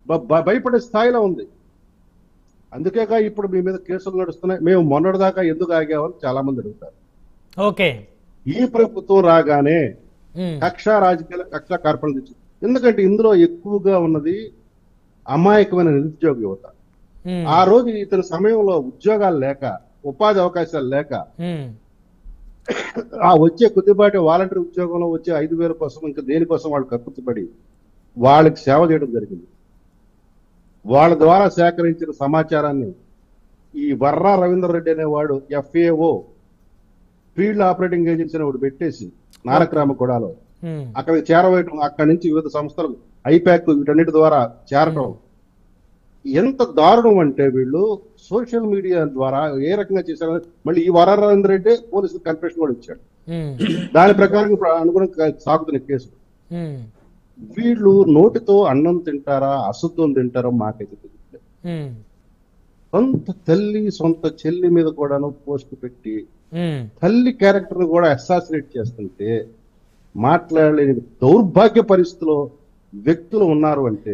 బ- బ- భయపడే స్థాయిలో ఉంది అందుకేగా ఇప్పుడు మీ మీద కేసులు నడుస్తున్నాయి మేము మొన్నటిదాకా ఎందుకు ఆగామని చాలా మంది అడుగుతారు ఓకే ఈ ప్రభుత్వం రాగానే ఉమ్, కక్ష రాజకీయాల కక్ష కార్పణం తెచ్చు ఎందుకంటే ఇందులో ఎక్కువగా ఉన్నది అమాయకమైన నిరుద్యోగ యువత ఉమ్, ఆ రోజు ఇతని సమయంలో ఉద్యోగాలు లేక ఉపాధి అవకాశాలు లేక ఉమ్, ఆ వచ్చే కొద్దిపాటి వాలంటీర్ ఉద్యోగంలో వచ్చే ఐదు వేల కోసం ఇంకా దేనికోసం వాళ్ళు కక్కుర్తిపడి వాళ్ళకి సేవ చేయడం జరిగింది వాళ్ళ ద్వారా సేకరించిన సమాచారాన్ని ఈ వర్రా రవీందర్ రెడ్డి అనేవాడు ఎఫ్ఏఓ ఫీల్డ్ ఆపరేటింగ్ ఏజెన్సీ అని ఒకటి పెట్టేసి నారక్రామ గూడాలో ఉమ్, అక్కడికి చేరవేయటం అక్కడి నుంచి వివిధ సంస్థలు ఐపాక్ వీటన్నిటి ద్వారా చేరటం ఎంత దారుణం అంటే వీళ్ళు సోషల్ మీడియా ద్వారా ఏ రకంగా చేశారో మళ్ళీ ఈ వర రవీంద్ర రెడ్డి పోలీసులు కన్ఫెషన్ కూడా ఇచ్చాడు ఉమ్, దాని ప్రకారం ఇప్పుడు అనుగుణంగా సాగుతున్న కేసు ఉమ్, వీళ్ళు నోటితో అన్నం తింటారా అశుద్ధం తింటారో మాకైతే తెలియదు ఉమ్, సొంత తల్లి సొంత చెల్లి మీద కూడాను పోస్ట్ పెట్టి ఉమ్. తల్లి క్యారెక్టర్ ని కూడా అసాసినేట్ చేస్తుంటే మాట్లాడలేని దౌర్భాగ్య పరిస్థితిలో వ్యక్తులు ఉన్నారు అంటే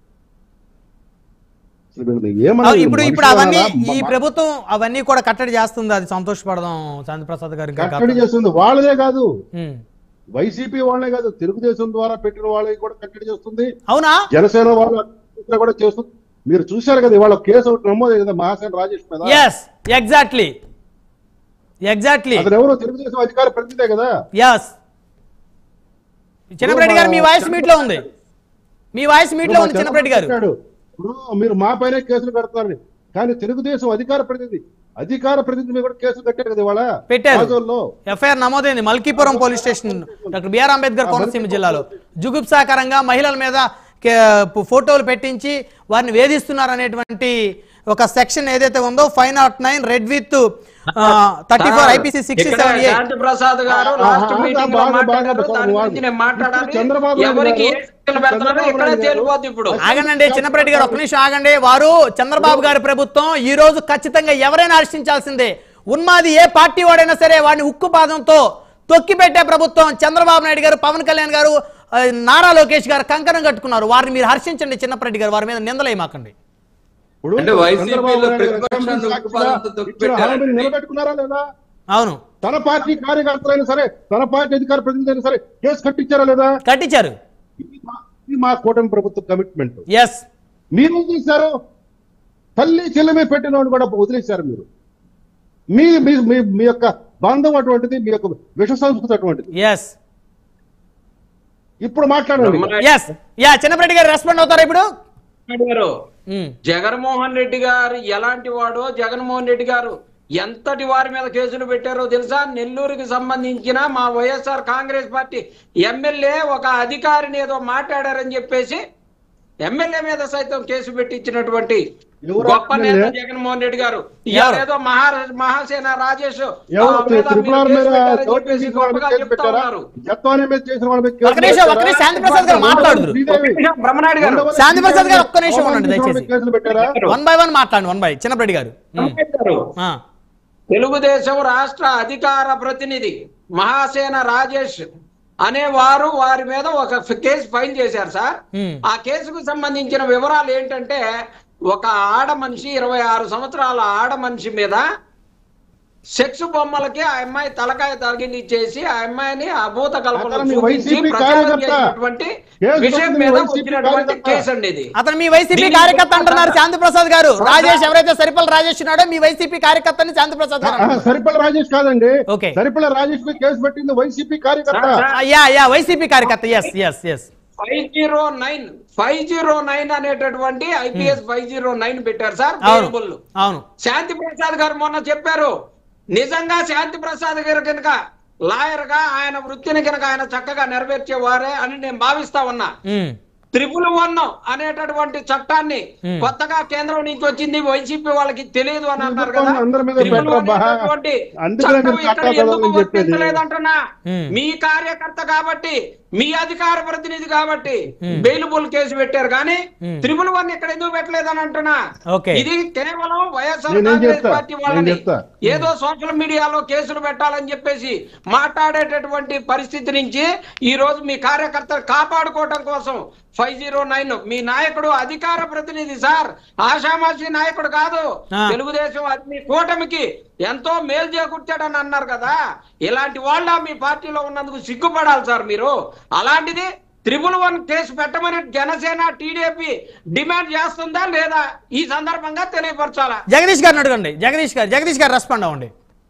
అసలు వీళ్ళని ఏమనాలి? ఆ, ఇప్పుడు ఇప్పుడు మనుషులు అవన్నీ అనాలా? ఈ ప్రభుత్వం అవన్నీ కూడా కట్టడి చేస్తుంది అది సంతోషపడదాం శాంతి ప్రసాద్ గారు ఇంకా కట్టడి చేస్తుంది వాళ్ళదే కాదు ఉమ్. వైసీపీ వాళ్ళే కాదు తెలుగుదేశం ద్వారా పెట్టిన వాళ్ళకి కూడా కట్టడి చేస్తుంది అవునా జనసేన వాళ్ళు ఇట్లా కూడా చేస్తుంది మీరు చూశారు కదా ఇవాళ కేసు ఒకటి నమోదు కదా మహాసేన రాజేష్ మీద ఎస్ ఎగ్జాక్ట్లీ ఎగ్జాక్ట్లీ అతను ఎవరో తెలుగుదేశం అధికార ప్రతినిధే కదా ఎస్ చిన్నపరెడ్డి గారు మీ వాయిస్ మీట్ లో ఉంది మీ వాయిస్ మీట్ లో ఉంది చిన్నపరెడ్డి గారు చెప్పాడు. ఇప్పుడు మీరు మా పైన కేసులు కడతారని కానీ తెలుగుదేశం అధికార ప్రతినిధి అధికార ప్రతినిధి మీద కూడా కేసులు కట్టారు కదా ఇవాళ పెట్టారు. రాజోల్లో. ఎఫ్ఐఆర్ నమోదైంది Malkipuram police station doctor BR Ambedkar Konaseema జిల్లాలో జుగుప్సాకరంగా మహిళల మీద కే- ఫోటోలు పెట్టించి వారిని వేధిస్తున్నారు అనేటువంటి ఒక సెక్షన్ ఏదైతే ఉందో five nought nine read with thirty four IPC sixty ఇక్కడ సెవెన్ ఏ శాంతి ప్రసాద్ గారు ఆ, లాస్ట్ ఆ, మీటింగ్ లో బాగా, బాగా మాట్లాడారు బాగా దాని బాగా. గురించి నేను మాట్లాడాలి ఇప్పుడు చంద్రబాబు నాయుడు ఎవరికి ఏ గారు- శిక్షలు పెడుతున్నారో చంద్రబాబు ఇక్కడే నాయుడు గారు- తేలిపోద్ది ఇప్పుడు ఆగండి చిన్నపరెడ్డి గారు ఒక్క నిమిషం ఆగండి వారు చంద్రబాబు గారి ప్రభుత్వం ఈ రోజు ఖచ్చితంగా ఎవరైనా హర్షించాల్సిందే ఉన్మాది ఏ పార్టీ వాడైనా సరే వాడిని ఉక్కు పాదంతో తొక్కి పెట్టే ప్రభుత్వం చంద్రబాబు నాయుడు గారు పవన్ కళ్యాణ్ గారు ఆ, నారా లోకేష్ గారు కంకణం కట్టుకున్నారు వారిని మీరు హర్షించండి చిన్నపరెడ్డి గారు వారి మీద నిందలేమాకండి ఇప్పుడు అంటే వైసీపీలో చంద్రబాబు నాయుడు గారు ప్రతిపక్షాన్ని అసెంబ్లీ ఉక్కుపాదంతో సాక్షిగా తొక్కి ఇచ్చిన పెట్టారండి. హామీని నిలబెట్టుకున్నారా లేదా అవును తన పార్టీ కార్యకర్తలైనా సరే తన పార్టీ అధికార ప్రతినిధి అయినా సరే కేసు కట్టించారా లేదా కట్టించారు ఇది మా- ఇది మా కూటమి ప్రభుత్వ కమిట్మెంట్ ఎస్ మీరు ఏం చేశారు తల్లి చెల్లెమే పెట్టిన వాడిని కూడా వదిలేశారు మీరు మీ మీ మీ- మీ యొక్క బంధం అటువంటిది మీ యొక్క విష సంస్కృతి అటువంటిది ఎస్ ఇప్పుడు మాట్లాడండి బ్రహ్మనాయుడు ఎస్ యా చిన్నపరెడ్డి గారు రెస్పాండ్ అవుతారా ఇప్పుడు గారు ఉమ్, జగన్మోహన్ రెడ్డి గారు ఎలాంటి వాడో జగన్మోహన్ రెడ్డి గారు ఎంతటి వారి మీద కేసులు పెట్టారో తెలుసా నెల్లూరుకి సంబంధించిన మా వైఎస్ఆర్ కాంగ్రెస్ పార్టీ ఎమ్మెల్యే ఒక అధికారిని ఏదో మాట్లాడారని చెప్పేసి ఎమ్మెల్యే మీద సైతం కేసు పెట్టించినటువంటి ఎవరు గొప్ప నేత ఎమ్మెల్యే? జగన్మోహన్ రెడ్డి గారు ఎవరు? ఏదో మహా మహాసేన రాజేష్ ఎవరు ఆ మీద త్రిపుల మీరు మీద కేసు పెట్టారని చోటు చెప్పేసి చేసిన వాళ్ళ మీద గొప్పగా కేసు చెప్తా పెట్టారా ఉన్నారు జత్వాని మీద చేసిన వాళ్ళ మీద ఒక నిమిషం, ఒక నిమిషం, శాంతి ప్రసాద్ గారు మాట్లాడుదురు. శ్రీదేవి. బ్రహ్మనాయుడు గారు శాంతి ప్రసాద్ గారు ఒక్క నిమిషం ఉండండి దయచేసి. కేసులు పెట్టారా వన్ బై వన్ మాట్లాడండి వన్ బై చిన్నపరెడ్డి గారు ఉమ్, బ్రహ్మనాయుడు గారు ఆ, తెలుగుదేశం రాష్ట్ర అధికార ప్రతినిధి మహాసేన రాజేష్ అనేవారు వారి మీద ఒక ఫ్- కేసు ఫైల్ చేశారు సార్ ఉమ్, ఆ కేసుకు సంబంధించిన వివరాలు ఏంటంటే ఒక ఆడ మనిషి ఇరవై ఆరు సంవత్సరాల ఆడ మనిషి మీద సెక్స్ బొమ్మలకి ఆ అమ్మాయి తలకాయ తగిలిచ్చేసి ఆ అమ్మాయిని అభూత కల్పన అతను మీ చూపించి వైసీపీ ప్రచారం కార్యకర్త. చేసినటువంటి కేసు విషయం పెట్టింది మీద వైసీపీ వచ్చినటువంటి కార్యకర్త. కేసు అండి ఇది అతను మీ వైసీపీ దీనికి కార్యకర్త అంటున్నారు శాంతి ప్రసాద్ గారు ప్రసాద్ రాజేష్ ఎవరైతే సరిపల్ రాజేష్ ఉన్నాడో మీ వైసీపీ కార్యకర్తని శాంతి ప్రసాద్ గారు ఆహా, అంటున్నారు. సరిపల్ల రాజేష్ కాదండి ఓకే. సరిపల్ల రాజేష్ మీద కేసు పెట్టింది వైసీపీ కార్యకర్త సార్, సార్. ఆ, యా యా వైసీపీ కార్యకర్త S S S five zero nine five zero nine అనేటటువంటి ఐపీఎస్ ఫైవ్ జీరో నైన్ పెట్టారు సార్ అవును వేరియబుల్ అవును శాంతి ప్రసాద్ గారు మొన్న చెప్పారు నిజంగా శాంతి ప్రసాద్ గారు కనుక లాయర్ గా ఆయన వృత్తిని కనుక ఆయన చక్కగా నెరవేర్చేవారే అని నేను భావిస్తా ఉన్నా ఉమ్, త్రిపుల్ వన్ అనేటటువంటి చట్టాన్ని Hmm. కొత్తగా కేంద్రం నుంచి వచ్చింది వైసీపీ వాళ్ళకి తెలియదు అని అంటారు కదా అందరి మీద త్రిపుల్ పెట్టరా వన్ బా. అనేటటువంటి అందుకనే చట్టం మీరు ఇక్కడ చట్టాలు ఎందుకు చదవమని చెప్పేది. వర్తించలేదంటున్నా Hmm. మీ కార్యకర్త కాబట్టి మీ అధికార ప్రతినిధి కాబట్టి Hmm. బెయిలబుల్ కేసు పెట్టారు కానీ Hmm. త్రిపుల్ వన్ ఇక్కడ ఎందుకు పెట్టలేదని అంటున్నా ఓకే. ఇది కేవలం వైఎస్ఆర్ నేను కాంగ్రెస్ చెప్తా, పార్టీ నేను వాళ్ళని చెప్తా. ఏదో సోషల్ మీడియాలో కేసులు పెట్టాలని చెప్పేసి మాట్లాడేటటువంటి పరిస్థితి నుంచి ఈ రోజు మీ కార్యకర్తలు కాపాడుకోవటం కోసం ఫైవ్ జీరో నైన్ మీ నాయకుడు అధికార ప్రతినిధి సార్ ఆషామాషి నాయకుడు కాదు ఆ. తెలుగుదేశం అది మీ కూటమికి ఎంతో మేలు చేకూర్చాడని అన్నారు కదా ఇలాంటి వాళ్ళ మీ పార్టీలో ఉన్నందుకు సిగ్గుపడాలి సార్ మీరు అలాంటిది త్రిబుల్ వన్ కేసు పెట్టమని జనసేన టీడీపీ డిమాండ్ చేస్తుందా లేదా ఈ సందర్భంగా తెలియపరచాలా జగదీష్ గారిని అడగండి జగదీష్ గారు జగదీష్ గారు రెస్పాండ్ అవ్వండి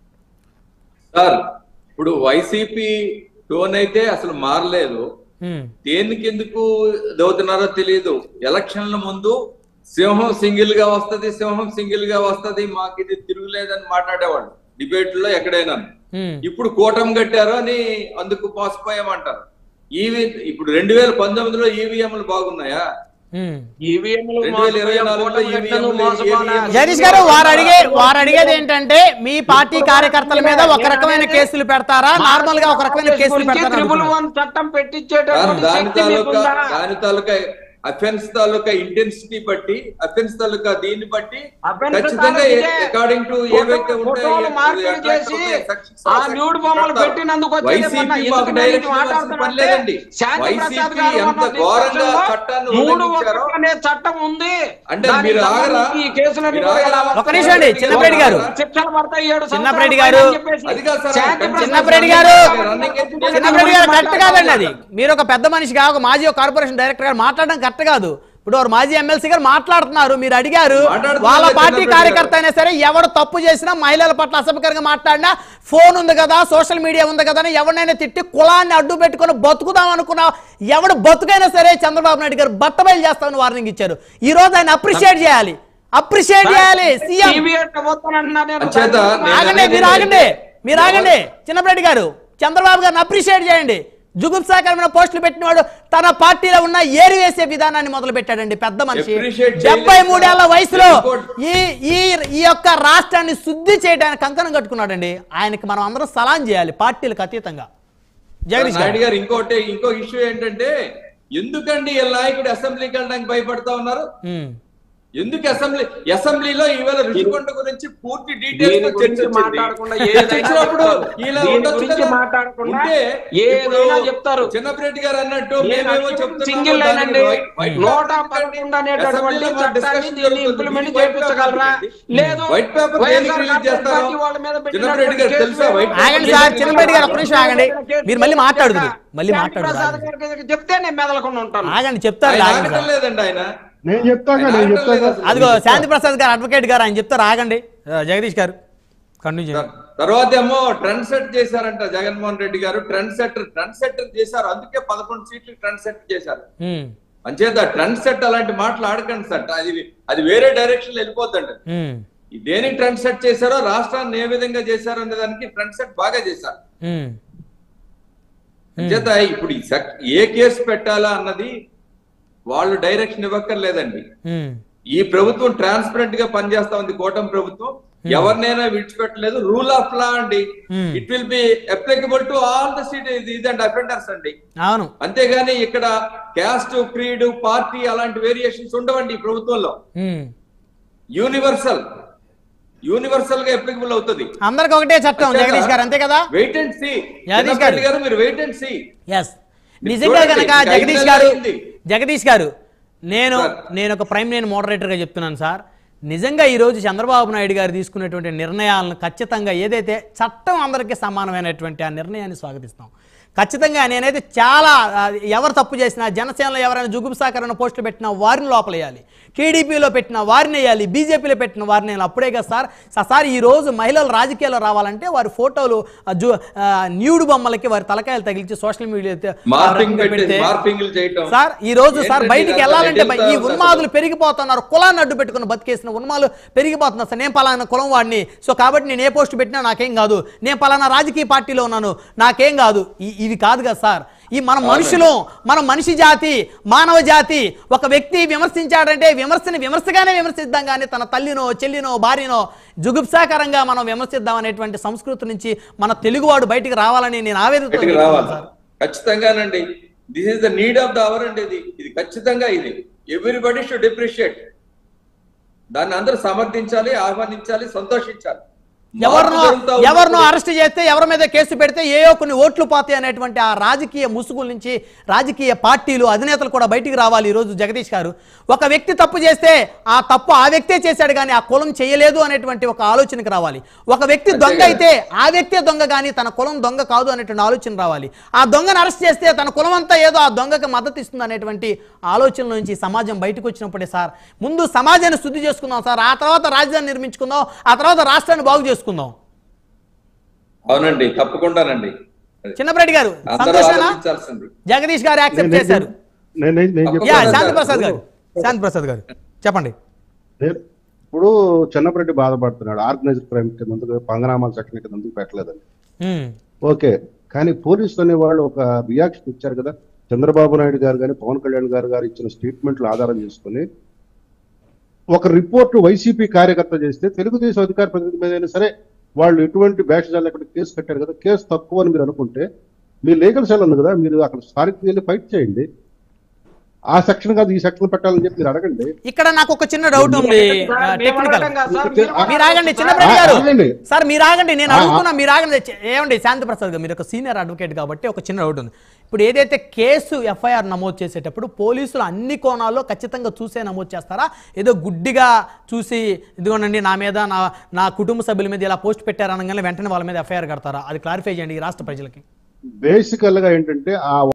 సార్ ఇప్పుడు వైసీపీ టోన్ అయితే అసలు మారలేదు ఉమ్, దేనికి ఎందుకు దవుతున్నారో తెలియదు ఎలక్షన్ల ముందు సింహం సింగిల్ గా వస్తది సింహం సింగిల్ గా వస్తది మాకు ఇది తిరుగులేదని మాట్లాడేవాళ్ళు డిబేట్ లో ఎక్కడైనా ఉమ్, ఇప్పుడు కూటమి కట్టారు అని అందుకు మోసపోయామంటారు ఈవీ ఇప్పుడు రెండు వేల పంతొమ్మిదిలో ఈవీఎంలు బాగున్నాయా ఉమ్. ఈవీఎంలు రెండు వేల ఇరవై నాలుగులో ఈవీఎంలు ఈవీఎంలు జగదీష్ గారు వారు అడిగే వారు అడిగేది ఏంటంటే మీ పార్టీ కార్యకర్తల మీద ఒక రకమైన కేసులు పెడతారా నార్మల్ గా ఒక రకమైన కేసులు పెడతారా త్రిబుల్ అడుగుతున్నారు. వన్ చట్టం సార్, పెట్టించేటటువంటి దాని శక్తి తాలూకా మీకుందా? దాని తాలూకా అఫెన్స్ తాలూకా ఇంటెన్సిటీ బట్టి అఫెన్స్ తాలూకా దీన్ని బట్టి Offence ఖచ్చితంగా తాలూకా ఇదే. అకార్డింగ్ టు ఫోటో- ఏవైతే ఫోటోలు మార్పిడి చేసి ఆ న్యూడ్ బొమ్మలు పెట్టినందుకు వచ్చేది వైసీపీ మొన్న మాకు ఎందుకు డైరెక్షన్ నేను ఇవ్వాల్సిన పని మాట్లాడుతున్నా లేదండి అంటే శాంతి వైసీపీ ప్రసాద్ గారు ఎంత మొన్న ఘోరంగా discussion లో చట్టాన్ని మూడు ఉల్లంఘించారో ఒకటి అనే చట్టం ఉంది అంటే దానికి మీరు ఆగరా? సంబంధించి ఈ కేసులన్నీ మీరు కూడా ఆగరా? ఎలా ఒక నిమిషం అండి, చిన్నప్పరెడ్డి గారు. శిక్షలు పడతాయి ఏడు చిన్నప్పరెడ్డి సంవత్సరాలు గారు. అని చెప్పేసి అది కాదు సార్, శాంతి చిన్న- ప్రసాద్ చిన్నప్పరెడ్డి గారు గారు రన్నింగ్ ఎత్తుకొని చిన్నప్పరెడ్డి గారు కరెక్ట్ కాదండి అది మీరు ఒక పెద్ద మనిషిగా ఒక మాజీ ఒక కార్పొరేషన్ డైరెక్టర్ గారు మాట్లాడడం కరెక్ట్ కాదు ఇప్పుడు వారు మాజీ ఎమ్మెల్సీ గారు మాట్లాడుతున్నారు మీరు అడిగారు మాట్లాడుతున్నారు వాళ్ళ పార్టీ చిన్నప్పరెడ్డి కార్యకర్త అయినా సరే ఎవరు తప్పు చేసినా మహిళల పట్ల అసభ్యకరంగా మాట్లాడినా ఫోన్ ఉంది కదా సోషల్ మీడియా ఉంది కదా అని ఎవరినైనా తిట్టి కులాన్ని అడ్డు పెట్టుకొని బతుకుదాం అనుకున్నా ఎవడు బతుకైనా సరే చంద్రబాబు నాయుడు గారు బట్టబయలు చేస్తామని వార్నింగ్ ఇచ్చారు ఈ రోజు ఆయన అప్రిషియేట్ చేయాలి అప్రిషియేట్ చేయాలి సీఎం టీవీఎట్ వస్తానంటున్నా నేను. అంచేత నేను ఆగండి అనేది మీరు ఆగండి ఏంటంటే, మీరు ఆగండి చిన్నప్పరెడ్డి గారు చంద్రబాబు గారిని అప్రిషియేట్ చేయండి జుగుప్సాకరమైన పోస్టులు పెట్టినవాడు తన పార్టీలో ఉన్న ఏరి వేసే విధానాన్ని మొదలు పెట్టాడండి పెద్ద మనిషి Appreciate చేయలేదు డెబ్బై మూడేళ్ల సార్. వయసులో ఇంకోటి- ఈ ఈ ఈ యొక్క రాష్ట్రాన్ని శుద్ధి చేయడానికి కంకణం కట్టుకున్నాడండి ఆయనకి మనం అందరం సలాం చేయాలి పార్టీలకు అతీతంగా జగదీష్ నాయుడు గారు గారు ఇంకోటి ఇంకో ఇష్యూ ఏంటంటే ఎందుకండి ఈ నాయకుడు అసెంబ్లీకి వెళ్ళడానికి భయపడతా ఉన్నారు ఉమ్. ఎందుకు అసెంబ్లీ అసెంబ్లీలో ఈవేళ రుషికొండ గురించి పూర్తి దీని డీటెయిల్స్ తో చర్చ గురించి వచ్చింది. మాట్లాడకుండా చర్చ ఏదైనా వచ్చినప్పుడు చెప్తారు. ఇలా దీని ఉండొచ్చు గురించి కదా. మాట్లాడకుండా ఉంటే ఏదైనా ఇప్పుడు చెప్తారు. చిన్నప్పరెడ్డి గారు అన్నట్టు నేను మేమేమో అడిగింది చెప్తున్నాము, సింగిల్ దానికి లైన్ అండి వైట్- వైట్ నూట పేపర్ పదకొండు అనేటటువంటి అసెంబ్లీలో మన చట్టాన్ని డిస్కషన్ దీన్ని జరుగుతుంది. ఇంప్లిమెంట్ వైట్ పేపర్ చేయించగలరా పెట్టండి. లేదు వైట్ పేపర్ వైఎస్ఆర్ దేనికి రిలీజ్ కాంగ్రెస్ చేస్తారో పార్టీ వాళ్ళ మీద చిన్నప్పరెడ్డి గారు పెట్టినటువంటి తెలుసా వైట్ పేపర్ ఆగండి సార్ చిన్నప్పరెడ్డి గారు ఒక్క నిమిషం ఆగండి మీరు మళ్ళీ మాట్లాడుతుంది మళ్ళీ శాంతి మాట్లాడుతుంది ప్రసాద్ గారికి చెప్తే నేను మెదలకుండా ఉంటాను ఆగండి చెప్తారు ఆయన ఆగండి ఆగటం సార్. లేదండి ఆయన నేను చెప్తాగా ఆయన నేను ఆగటం చెప్తాగా లేదు అసలు. అదిగో శాంతి ప్రసాద్ గారు అడ్వకేట్ గారు ఆయన చెప్తారు ఆగండి ఆ, జగదీష్ గారు కంటిన్యూ చేయండి తర్వాత ఏమో ట్రెండ్ సెట్ చేశారంట జగన్మోహన్ రెడ్డి గారు ట్రెండ్ సెటర్ ట్రెండ్ సెటర్ చేశారు అందుకే పదకొండు సీట్లు ట్రెండ్ సెట్ చేశారు ఉమ్, అంచేత ట్రెండ్ సెట్ అలాంటి మాటలు ఆడకండి సార్ అది అది వేరే డైరెక్షన్ లో వెళ్ళిపోద్దండి ఉమ్, ఈ దేనికి ట్రెండ్ సెట్ చేశారో రాష్ట్రాన్ని ఏ విధంగా చేశారో అనే దానికి ట్రెండ్ సెట్ బాగా చేశారు ఉమ్. అంచేత ఇప్పుడు ఈ సెక్- ఏ కేసు పెట్టాలా అన్నది వాళ్ళు డైరెక్షన్ ఇవ్వక్కర్లేదండి ఉమ్, ఈ ప్రభుత్వం ట్రాన్స్పరెంట్ గా పనిచేస్తా ఉంది కూటమి ప్రభుత్వం ఎవరినైనా విడిచిపెట్టలేదు రూల్ ఆఫ్ లా అండి Hmm. It will be applicable to all the seat ఇదండి అఫెండర్స్ అండి అవును అంతేగాని ఇక్కడ క్యాస్ట్ క్రీడ్ పార్టీ అలాంటి వేరియేషన్స్ ఉండవండి ఈ ప్రభుత్వంలో ఉమ్. యూనివర్సల్ యూనివర్సల్ గా అప్లికబుల్ అవుతుంది అందరికి ఒకటే చట్టం జగదీష్ గారు అంతే కదా వెయిట్ అండ్ సీ జగదీష్ గారు. గారు మీరు వెయిట్ అండ్ సీ ఎస్ నిజంగా చూడండి, కనుక ఇంకా జగదీష్ ఐదు గారు నెలలు అయింది. జగదీష్ గారు నేను సార్. నేను ఒక ప్రైమ్ నేను మోడరేటర్గా చెప్తున్నాను సార్ నిజంగా ఈరోజు చంద్రబాబు నాయుడు గారు తీసుకునేటువంటి నిర్ణయాలను ఖచ్చితంగా ఏదైతే చట్టం అందరికీ సమానమైనటువంటి ఆ నిర్ణయాన్ని స్వాగతిస్తాం ఖచ్చితంగా నేనైతే చాలా ఆ, ఎవరు తప్పు చేసినా జనసేనలో ఎవరైనా జుగుప్సాకరణ పోస్టులు పెట్టినా వారిని లోపలేయాలి టీడీపీలో పెట్టిన వారిని వేయాలి బీజేపీలో పెట్టిన వారిని వేయాలి అప్పుడే కదా సార్ స- సార్ ఈ రోజు మహిళలు రాజకీయాల్లో రావాలంటే వారి ఫోటోలు ఆ, జు ఆ, న్యూడ్ బొమ్మలకి వారి తలకాయలు తగిలించి సోషల్ మీడియా మార్పింగ్ పెట్టి మార్పింగ్లు చేయటం సార్ ఈ రోజు సార్ ఏంటండి బయటికి ఇదంతా? వెళ్ళాలంటే ఎటు బయ- ఈ వెళ్తా ఉన్మాదులు పెరిగిపోతున్నారు కులాన్ని అడ్డు పెట్టుకుని బతికేసిన ఉన్మాదులు పెరిగిపోతున్నారు సార్ నేను పలానా కులం వాడిని సో కాబట్టి నేను ఏ పోస్ట్ పెట్టినా నాకేం కాదు నేను పలానా రాజకీయ పార్టీలో ఉన్నాను నాకేం కాదు ఈ- ఇవి కాదు కదా సార్ ఈ మన మనుషులు మన మనిషి జాతి మానవ జాతి ఒక వ్యక్తి విమర్శించాడంటే విమర్శని విమర్శగానే విమర్శిద్దాం కానీ తన తల్లినో చెల్లినో భార్యనో జుగుప్సాకరంగా మనం విమర్శిద్దాం అనేటువంటి సంస్కృతి నుంచి మన తెలుగువాడు బయటికి రావాలని నేను ఆవేదనతో బయటికి చెప్తున్నాను రావాలి సార్ ఖచ్చితంగానండి this is the need of the hour అండి ఇది ఇది ఖచ్చితంగా ఇది ఎవ్రీబడి షుడ్ అప్రిషియేట్ దాన్ని అందరూ సమర్థించాలి ఆహ్వానించాలి సంతోషించాలి ఎవరినో జరుగుతా ఉంది. ఎవరినో అరెస్ట్ చేస్తే ఎవరి మీద కేసు పెడితే ఏయో కొన్ని ఓట్లు పోతాయి అనేటువంటి ఆ రాజకీయ ముసుగుల నుంచి రాజకీయ పార్టీలు అధినేతలు కూడా బయటికి రావాలి ఈరోజు జగదీష్ గారు ఒక వ్యక్తి తప్పు చేస్తే ఆ తప్పు ఆ వ్యక్తే చేశాడు కానీ ఆ కులం చేయలేదు అనేటువంటి ఒక ఆలోచనకి రావాలి ఒక వ్యక్తి అంతే దొంగ కదా. అయితే ఆ వ్యక్తే దొంగ కానీ తన కులం దొంగ కాదు అనేటువంటి ఆలోచన రావాలి ఆ దొంగను అరెస్ట్ చేస్తే తన కులం అంతా ఏదో ఆ దొంగకి మద్దతు ఇస్తుంది అనేటువంటి ఆలోచన నుంచి సమాజం బయటకు వచ్చినప్పుడే సార్ ముందు సమాజాన్ని శుద్ధి చేసుకుందాం సార్ ఆ తర్వాత రాజధాని నిర్మించుకుందాం ఆ తర్వాత రాష్ట్రాన్ని బాగు చేసుకుందాం అవునండి తప్పకుండానండి అది. చిన్నపరెడ్డి గారు అందరూ సంతోషేనా ఆలోచించాల్సింది జగదీష్ గారు యాక్సెప్ట్ నేను- చేశారు నేను నేను- నేను యా చెప్తాను. శాంతి ప్రసాద్ గారు శాంతి ప్రసాద్ గారు చెప్పండి నేను- ఇప్పుడు చిన్నప్పటి బాధపడుతున్నాడు ఆర్గనైజ్డ్ క్రైమ్ కింద ఎందుకు పంగనామాల సెక్షన్ కింద ఎందుకు పెట్టలేదని ఉమ్, ఓకే కానీ పోలీసులు అనే వాళ్ళు ఒక రియాక్షన్ ఇచ్చారు కదా చంద్రబాబు నాయుడు గారు కానీ పవన్ కళ్యాణ్ గారు గారు ఇచ్చిన స్టేట్మెంట్లు ఆధారం చేసుకుని ఒక రిపోర్ట్ వైసీపీ కార్యకర్త చేస్తే తెలుగుదేశం అధికార ప్రతినిధి మీద అయినా సరే వాళ్ళు ఎటువంటి బ్యాష్ అక్కడ కేసు కట్టారు కదా కేసు తక్కువ అని మీరు అనుకుంటే మీ లీగల్ సెల్ ఉంది కదా మీరు అక్కడ స్థానిక వెళ్ళి ఫైట్ చేయండి ఆ సెక్షన్ కాదు ఈ సెక్షన్ పెట్టాలని చెప్పి మీరు అడగండి ఇక్కడ నాకు ఒక చిన్న డౌట్ ఉంది సార్, మేము టెక్నికల్ అడగం కాదు సార్, మీరు మీరు ఆగండి సార్. చిన్నపరెడ్డి ఆ, గారు ఆగండి. సార్ మీరు ఆగండి నేను ఆ, ఆ. అడుగుతున్నా మీరు ఆగండి చె- ఏమండి శాంతి ప్రసాద్ గారు మీరు ఒక సీనియర్ అడ్వకేట్ కాబట్టి ఒక చిన్న డౌట్ ఉంది ఇప్పుడు ఏదైతే కేసు ఎఫ్ఐఆర్ నమోదు చేసేటప్పుడు పోలీసులు అన్ని కోణాల్లో ఖచ్చితంగా చూసే నమోదు చేస్తారా ఏదో గుడ్డిగా చూసి ఇదిగోనండి నా మీద నా నా కుటుంబ సభ్యుల మీద ఇలా పోస్ట్ పెట్టారనగానే వెంటనే వాళ్ళ మీద ఎఫ్ఐఆర్ కడతారా అది క్లారిఫై చేయండి ఈ రాష్ట్ర ప్రజలకి బేసికల్ గా ఏంటంటే ఆ